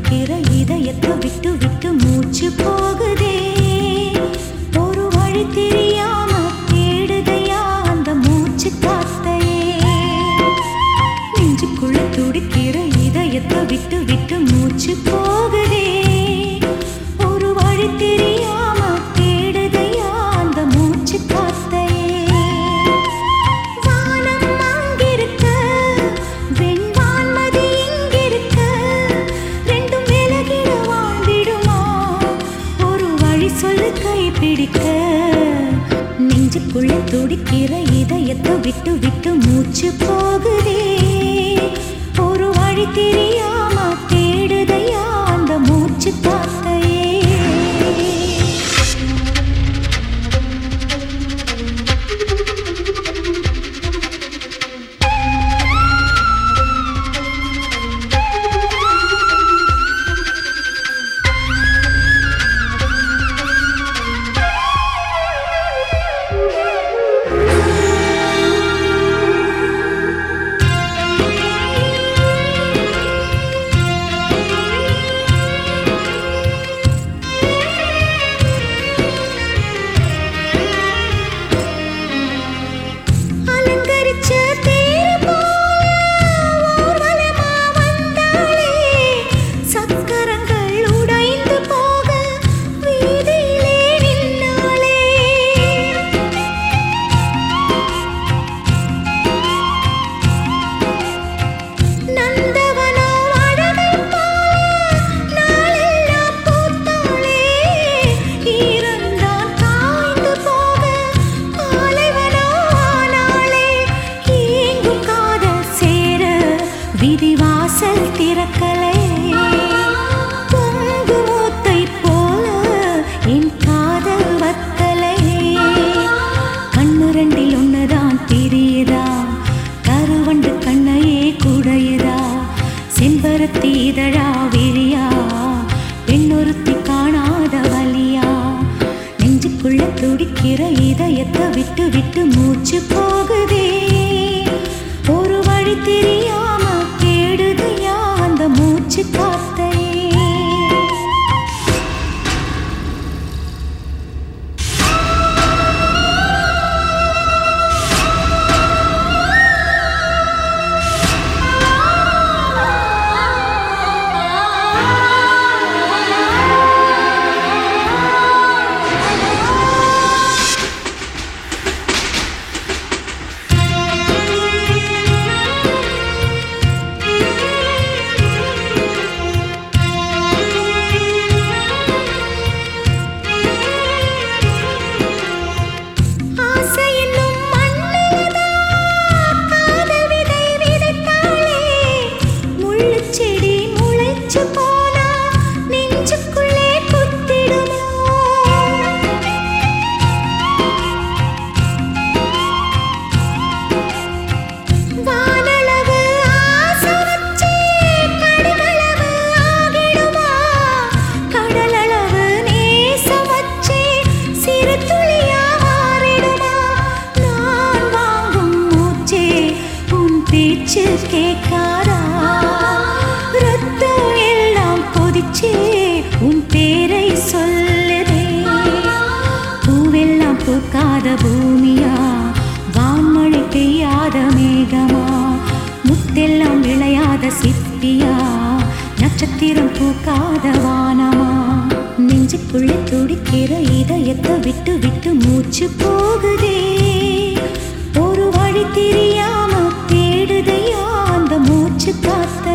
துடிக்கிற இதயத்தை விட்டு விட்டு மூச்சு போகுதே ஒரு வழி தெரியாம தேடுதையா அந்த மூச்சு காத்தையே நெஞ்சுக்குள்ள துடிக்கிற இதயத்தை விட்டு விட்டு மூச்சு போகுதே ஒரு வழி தெரியாம தேடுதையா அந்த மூச்சு காத்தையே வானம் அங்கிருக்க வெண்வான்மதி இங்கிருக்க ரெண்டும் விலகிட வாழ்ந்திடுமா ஒரு வழி சொல்லு கை பிடிக்க நெஞ்சுக்குள்ள துடிக்கிற இதயத்தை விட்டு விட்டு மூச்சு போகுதே ஒரு வழி தெரியாம தேடுதையா அந்த மூச்சு காத்தையே அலங்கரிச்ச தேர் போல ஊர்வலமா வந்தாளே சக்கரங்கள் உடைந்து போக வீதியிலே நின்னாளே நந்தவனோ அழகை போல நாளெல்லாம் பூத்தாளே ஈரந்தான் காய்ந்து போக பாலைவனோ ஆனாளே ஏங்கும் காதல் சேர விதிவாசல் திறக்கலே குங்குமத்தை போல என் காதல் வத்தலே கண்ணு ரெண்டில் ஒண்ணுதான் தெரியுதா கருவண்டு கண்ணையே குடையுதா செம்பருத்தி இதழா விரியா பெண்ணொருத்தி காணாத வலியா நெஞ்சுக்குள்ள துடிக்கிற இதயத்தை விட்டு விட்டு மூச்சு போகுதே ஒரு வழி தெரியாம தேடுதையா அந்த மூச்சு காத்தையே ஆசை என்னும் மண்ணில்தான் காதல் விதை விதைத்தாளே. முள்ளுச் செடி முளைச்சு போனா நெஞ்சுக்குள்ளே குத்திடுமோ? வானளவு ஆசை வச்சே கடுகளவு ஆகிடுமா? கடலளவு நேசம் வச்சே சிறு துளியா மாறிடுமா? நான் வாங்கும் மூச்சே உன் பேச்சு கேட்காதா? ரத்தம் எல்லாம் கொதிச்சே உன் பேரை சொல்லுதே பூவெல்லாம் பூக்காத பூமியா வான்மழை பெய்யாத மேகமா முத்தெல்லாம் விளையாத சிப்பியா நட்சத்திரம் பூக்காத வானமா நெஞ்சுக்குள்ள துடிக்கிற இதயத்தை விட்டு விட்டு மூச்சு போகுதே ஒரு வழி தெரியாம தேடுதையா அந்த மூச்சு காத்த